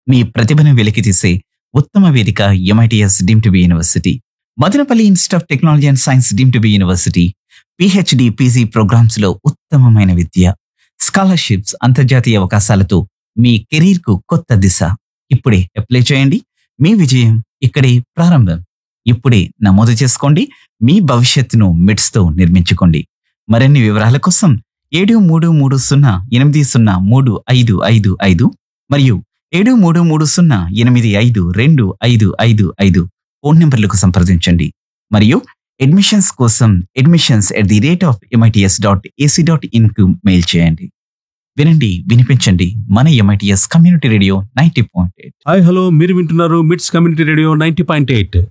మీ ప్రతిభను వెలికితీసే ఉత్తమ వేదిక MITS deem to be university Madanapalle institute of technology and science deem to be university PhD PG programmes లో ఉత్తమమైన విద్య స్కాలర్షిప్స్ అంతర్జాతీయ అవకాశాలతో మీ కెరీర్ కు కొత్త దిశ ఇప్పుడే అప్లై చేయండి మీ విజయం ఇక్కడే ప్రారంభం ఇప్పుడే నమోదు చేసుకోండి మీ భవిష్యత్తును మిడ్స్ తో నిర్మించుకోండి మరిన్ని వివరాల కోసం ఏడు మూడు మూడు సున్నా ఎనిమిది సున్నా మూడు ఐదు ఐదు ఐదు మరియు ఏడు మూడు మూడు సున్నా ఎనిమిది ఐదు రెండు ఐదు ఐదు ఐదు ఫోన్ నెంబర్లకు సంప్రదించండి మరియు అడ్మిషన్స్ కోసం admissions at the rate of MITS dot AC dot in కు మెయిల్ చేయండి వినండి వినిపించండి మన MITS community radio ninety point eight hi hello మీరు వింటున్నారు MITS community radio ninety point eight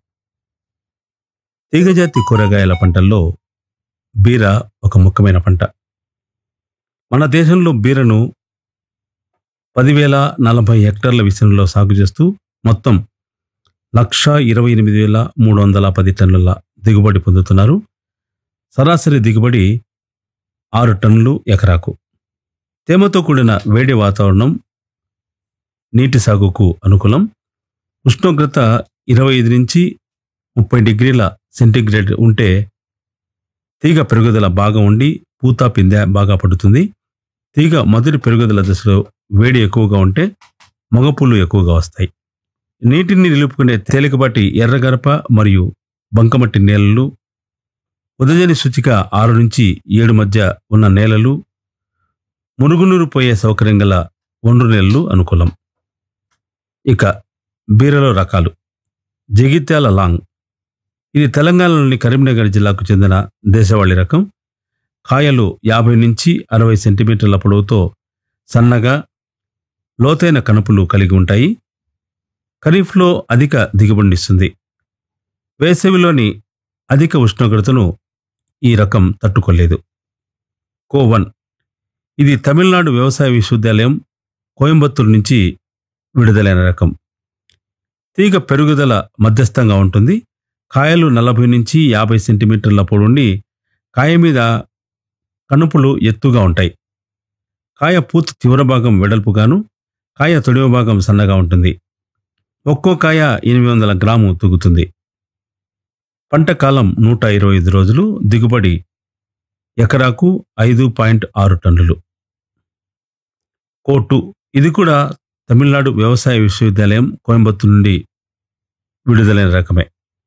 తీగజాతి కూరగాయల పంటల్లో బీర ఒక ముఖ్యమైన పంట మన దేశంలో బీరను పదివేల నలభై హెక్టార్ల విస్తీర్ణంలో సాగు చేస్తూ మొత్తం లక్ష ఇరవై ఎనిమిది వేల మూడు వందల పది టన్నుల దిగుబడి పొందుతున్నారు సరాసరి దిగుబడి ఆరు టన్నులు ఎకరాకు తేమతో కూడిన వేడి వాతావరణం నీటి సాగుకు అనుకూలం ఉష్ణోగ్రత ఇరవై ఐదు నుంచి ముప్పై డిగ్రీల సెంటీగ్రేడ్ ఉంటే తీగ పెరుగుదల బాగా ఉండి పూత పిందె బాగా పడుతుంది తీగ మొదటి పెరుగుదల దశలో వేడి ఎక్కువగా ఉంటే మగపూలు ఎక్కువగా వస్తాయి నీటిని నిలుపుకునే తేలికపాటి ఎర్రగరప మరియు బంకమట్టి నేలలు ఉదజని సూచిక ఆరు నుంచి ఏడు మధ్య ఉన్న నేలలు మురుగునీరు పోయే సౌకర్యం గల ఒండ్రు నేలలు అనుకూలం ఇక బీరలో రకాలు జగిత్యాల లాంగ్ ఇది తెలంగాణలోని కరీంనగర్ జిల్లాకు చెందిన దేశవాళీ రకం కాయలు యాభై నుంచి అరవై సెంటీమీటర్ల పొడవుతో సన్నగా లోతైన కనుపులు కలిగి ఉంటాయి ఖరీఫ్లో అధిక దిగుబడినిస్తుంది వేసవిలోని అధిక ఉష్ణోగ్రతను ఈ రకం తట్టుకోలేదు కో వన్ ఇది తమిళనాడు వ్యవసాయ విశ్వవిద్యాలయం కోయంబత్తూరు నుంచి విడుదలైన రకం తీగ పెరుగుదల మధ్యస్థంగా ఉంటుంది కాయలు నలభై నుంచి యాభై సెంటీమీటర్ల పొడుండి కాయ మీద కనుపులు ఎత్తుగా ఉంటాయి కాయ పూత చివర భాగం వెడల్పుగాను కాయ తొడివ భాగం సన్నగా ఉంటుంది ఒక్కో కాయ ఎనిమిది వందల గ్రాము తూగుతుంది పంట కాలం నూట ఇరవై ఐదు రోజులు దిగుబడి ఎకరాకు ఐదు పాయింట్ ఆరు టన్నులు కోటు ఇది కూడా తమిళనాడు వ్యవసాయ విశ్వవిద్యాలయం కోయంబత్తూరు నుండి విడుదలైన రకమే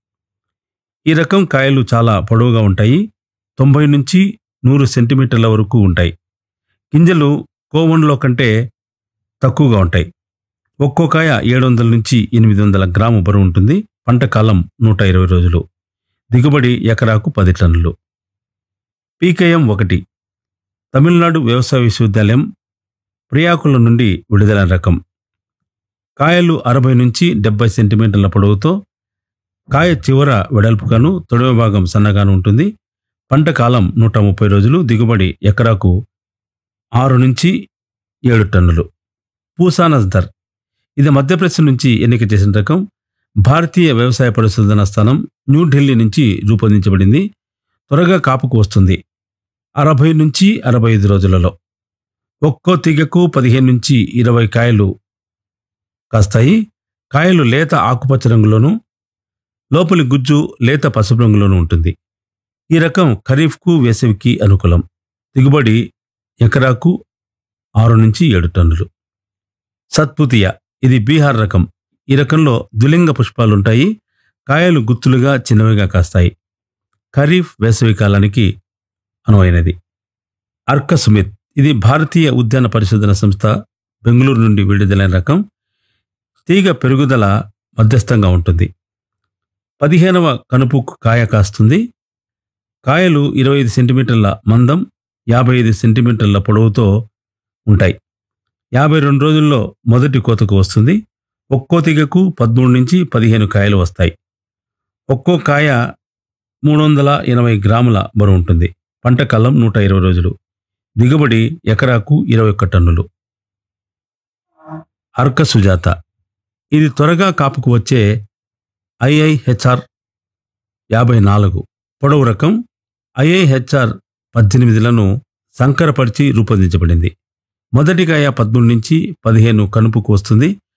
ఈ రకం కాయలు చాలా పొడవుగా ఉంటాయి తొంభై నుంచి నూరు సెంటీమీటర్ల వరకు ఉంటాయి గింజలు కోవన్లో కంటే తక్కువగా ఉంటాయి ఒక్కో కాయ ఏడు వందల నుంచి ఎనిమిది వందల గ్రాము బరువు ఉంటుంది పంట కాలం నూట ఇరవై రోజులు దిగుబడి ఎకరాకు పది టన్నులు పీకేఎం ఒకటి తమిళనాడు వ్యవసాయ విశ్వవిద్యాలయం ప్రియాకుల నుండి విడుదలైన రకం కాయలు అరవై నుంచి డెబ్బై సెంటీమీటర్ల పొడవుతో కాయ చివర వెడల్పుగాను తొడవ భాగం సన్నగాను ఉంటుంది పంట కాలం నూట ముప్పై రోజులు దిగుబడి ఎకరాకు ఆరు నుంచి ఏడు టన్నులు పూసానస్దర్ ఇది మధ్యప్రదేశ్ నుంచి ఎన్నిక చేసిన రకం భారతీయ వ్యవసాయ పరిశోధన స్థానం న్యూఢిల్లీ నుంచి రూపొందించబడింది త్వరగా కాపుకు వస్తుంది అరవై నుంచి అరవై ఐదు రోజులలో ఒక్కో తీగకు పదిహేను నుంచి ఇరవై కాయలు కాస్తాయి కాయలు లేత ఆకుపచ్చ రంగులోను లోపలి గుజ్జు లేత పసుపు రంగులోను ఉంటుంది ఈ రకం ఖరీఫ్కు వేసవికి అనుకూలం దిగుబడి ఎకరాకు ఆరు నుంచి ఏడు టన్నులు సత్పుతియ ఇది బీహార్ రకం ఈ రకంలో ద్విలింగ పుష్పాలుంటాయి కాయలు గుత్తులుగా చిన్నవిగా కాస్తాయి ఖరీఫ్ వేసవి కాలానికి అనువైనది అర్కసుమిత్ ఇది భారతీయ ఉద్యాన పరిశోధన సంస్థ బెంగళూరు నుండి విడుదలైన రకం తీగ పెరుగుదల మధ్యస్థంగా ఉంటుంది పదిహేనవ కనుపుకు కాయ కాస్తుంది కాయలు ఇరవై ఐదు సెంటీమీటర్ల మందం యాభై ఐదు సెంటీమీటర్ల పొడవుతో ఉంటాయి యాభై రెండు రోజుల్లో మొదటి కోతకు వస్తుంది ఒక్కో తీగకు పదమూడు నుంచి పదిహేను కాయలు వస్తాయి ఒక్కో కాయ మూడు వందల ఎనభై గ్రాముల బరువు ఉంటుంది పంట కాలం నూట ఇరవై రోజులు దిగుబడి ఎకరాకు ఇరవై ఒక్క టన్నులు అర్క సుజాత ఇది త్వరగా కాపుకు వచ్చే ఐఐహెచ్ఆర్ యాభై నాలుగు పొడవు రకం ఐఐహెచ్ఆర్ పద్దెనిమిదిలను సంకరపరిచి రూపొందించబడింది మొదటి కాయ పదమూడు నుంచి పదిహేను కనుపుకు వస్తుంది